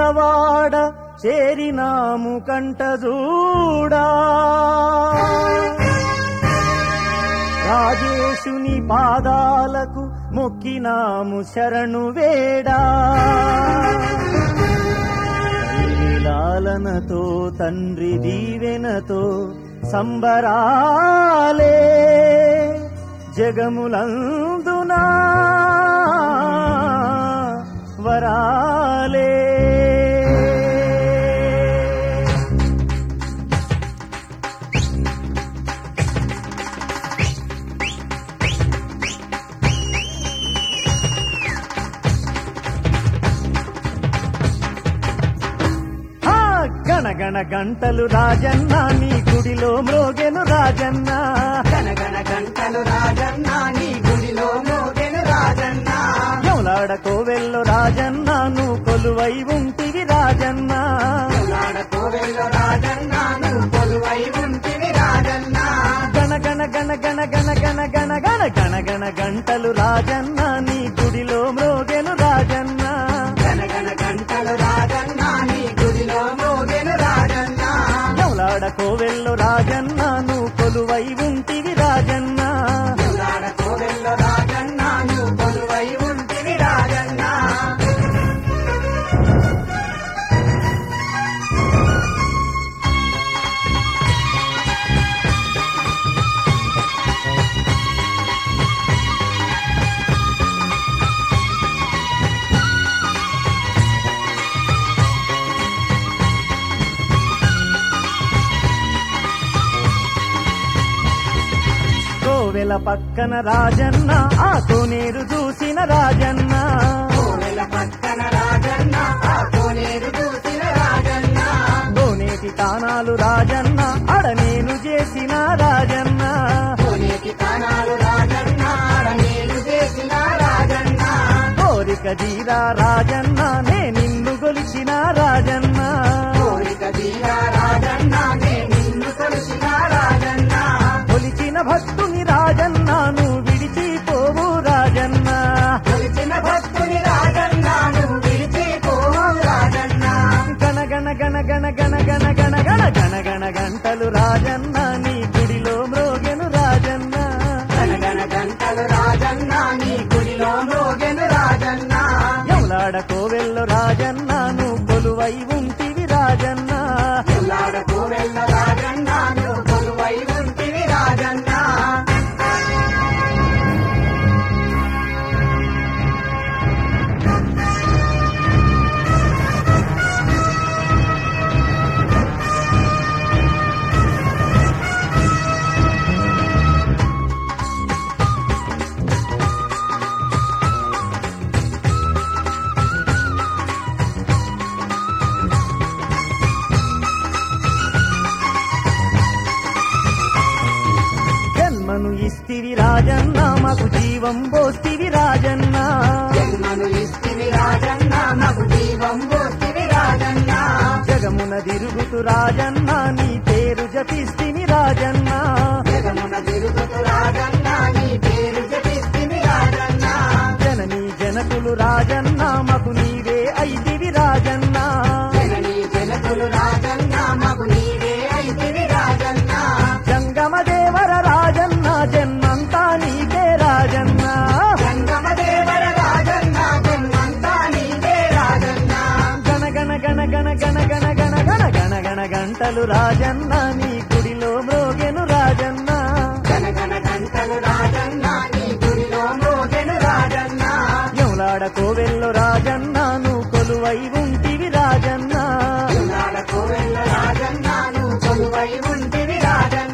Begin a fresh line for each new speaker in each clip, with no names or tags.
వేములవాడ చేరినాము కంటజూడా రాజేశుని పాదాలకు మొక్కినాము శరణు వేడా తల్లి లాలనతో తండ్రి దీవెనతో సంబరాలే జగములందునా వరాలే ఆ గణగణ గంటలు రాజన్న నీ గుడిలో మ్రోగెను రాజన్న
గనగన గంటలు రాజన్న నీ గుడిలో మోగెను రాజన్న
ఎవలాడ కోవెల్లో రాజన్న నువ్వు కొలువై ఉంటివి రాజన్న
నాడ కోవెల్లో రాజన్న నువ్వు కొలువై ఉంటివి రాజన్న
గణ గణ గణ గణ గణ గణ గణ గణ గణ గణ గంటలు రాజన్న నీ గుడిలో మ్రోగెను రాజన్న
గనగన గంటలు రాజన్న నీ గుడిలో మోగెను రాజన్న
ఎవలాడ కోవెల్లో రాజన్న నువ్వు కొలువై ఉంటివి రాజన్న
నాడ కోవెల్లో రాజన్న నువ్వు కొలువై ఉంటివి రాజన్న
కోవెల పక్కన రాజన్న ఆ కోనేరు చూసిన రాజన్న
కోవెల పక్కన రాజన్న ఆ కోనేరు చూసిన రాజన్న
కోనేటి తానాలు రాజన్న అడ నేను చేసిన రాజన్న
కోనేటి కానాలు రాజన్న ఆడ నేను చేసిన రాజన్న
కోరిక జీరా రాజన్న నే నిన్ను గొలిచిన రాజన్న
కోరిక తీరా రాజన్న నే నిన్ను కొలిసిన రాజన్న
కొలిచిన భక్తుని రాజన్న నువ్వు విడిచిపోవు రాజన్న
కొలిచిన భక్తుని రాజన్న నువ్వు విడిచిపోవు రాజన్న
గణ గణ గణ గణ గణ గణ గణ గణ గణ గణ గంటలు రాజన్న నీ గుడిలో మ్రోగెను రాజన్న
గనగన గంటలు రాజన్న నీ గుడిలో మోగెను రాజన్న
ఎవలాడ కోవెల్లో రాజన్న నువ్వు కొలువై ఉంటివి రాజన్న
ఎల్లాడ కోవెల్ల రాజన్న నువ్వు కొలువై ఉంటివి రాజన్న
జన్మను ఇస్తివి రాజన్న మాకు జీవం పోస్తివి రాజన్న
జన్మను ఇస్తివి రాజన్న మాకు జీవం పోస్తివి రాజన్న
జగమున తిరుగుతు రాజన్న నీ పేరు జపిస్తిని రాజన్న
జగమున తిరుగుతు రాజన్న నీ పేరు జపిస్తివి రాజన్న
జననీ జనకులు రాజన్న మాకు నీవే ఐదివి రాజన్న
జననీ జనకులు రాజన్న మాకు నీవే అయితివి రాజన్న
జంగమ దేవర రాజన్న జన్మంతా నీకే రాజన్న
జంగమ దేవర రాజన్న జన్మంతా నీవే రాజన్న
గణ గణ గణ గణ గణ గణ గణ గణ గణ గణ గంటలు రాజన్న నీ గుడిలో మ్రోగెను రాజన్న
గనగన గంటలు రాజన్న నీ గుడిలో మోగెను రాజన్న
ఎవలాడ కోవెల్లో రాజన్న నువ్వు కొలువై ఉంటివి రాజన్న
ఇన్నాళ్ళ కోవెల్ల రాజన్న నువ్వు కొలువై ఉంటివి రాజన్న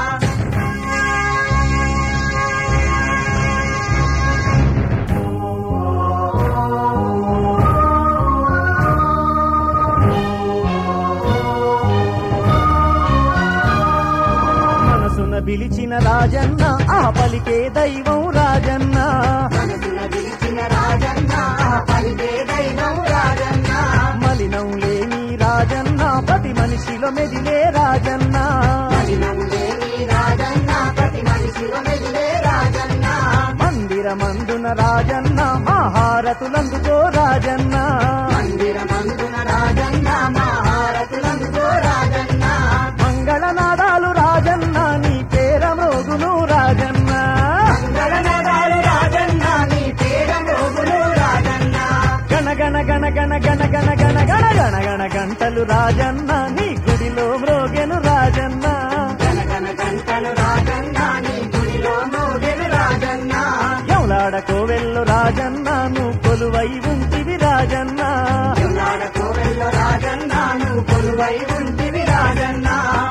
మనసున పిలిచిన రాజన్న ఆ పలికే దైవం రాజన్న
మనసున పిలిచిన రాజన్న ఆ పలికే దైవం రాజన్న
మలినం లేని రాజన్న ప్రతి మనిషిలో మెదిలే రాజన్న
మలినం లేని రాజన్న ప్రతి మనిషిలో మెదిలే రాజన్న
మందిరమందున రాజన్న ఆహారతులందుకో రాజన్న
మందిరమందున రాజన్న
గంటలు రాజన్న నీ గుడిలో మ్రోగెను రాజన్న
గనగన గంటలు రాజన్న నీ గుడిలో మోగెను రాజన్న
ఎవలాడ కోవెల్లో రాజన్న నువ్వు కొలువై ఉంటివి రాజన్న
ఎల్లాడ కోవెల్లో రాజన్న నువ్వు కొలువై ఉంటివి రాజన్న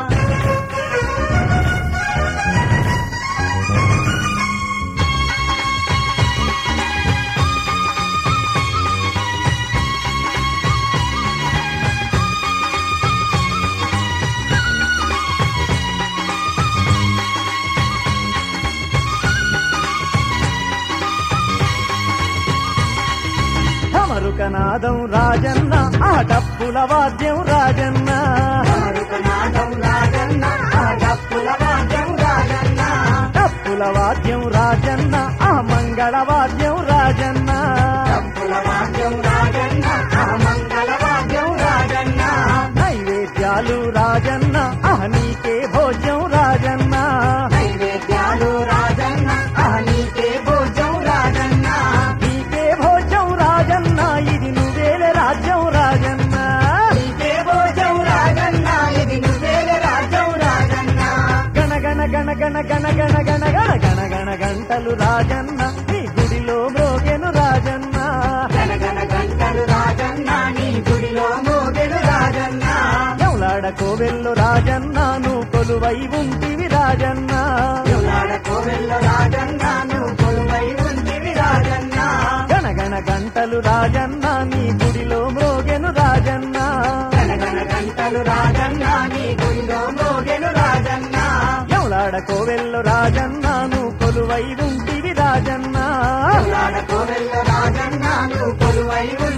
అమరుకనాదం రాజన్న ఆ డప్పుల వాద్యం రాజన్న
నాదం రాజన్న ఆ డప్పుల వాద్యం రాజన్న
డప్పుల వాద్యం రాజన్న ఆ మంగళ వాద్యం రాజన్న
డప్పుల వాద్యం రాజన్న ఆ మంగళ వాద్యం రాజన్న
నైవేద్యాలు రాజన్న ఆ నీకే భోజ్యం రాజన్న
నైవేద్యాలు రాజన్న ఆ నీకే భోజం రాజన్న
నీకే భోజ్యం రాజన్న ఇది నువ్వేలే రాజ్యం రాజన్న
నీకే భోజం రాజన్న ఇది నువ్వేలే రాజ్యం రాజన్న
గణగణ గణ గణ గణ గణ గణ గణ గణ గణ గంటలు రాజన్న నీ గుడిలో మ్రోగెను రాజన్న
గనగన గంటలు రాజన్న నీ గుడిలో మోగెను రాజన్న
ఎవలాడ కోవెల్లో రాజన్న నువ్వు కొలువై ఉంటివి రాజన్న
ఎవలాడ కోవెల్లో రాజన్న నువ్వు కొలువై ఉంటివి రాజన్న
గణగణ గంటలు రాజన్న నీ గుడిలో మ్రోగెను రాజన్న
గనగన గంటలు రాజన్న నీ గుడిలో మోగెను రాజన్న
ఎవలాడ కోవెల్లో రాజన్న నువ్వు కొలువై ఉంటివి రాజన్న
ఎవలాడ కోవెల్లో రాజన్న నువ్వు కొలువై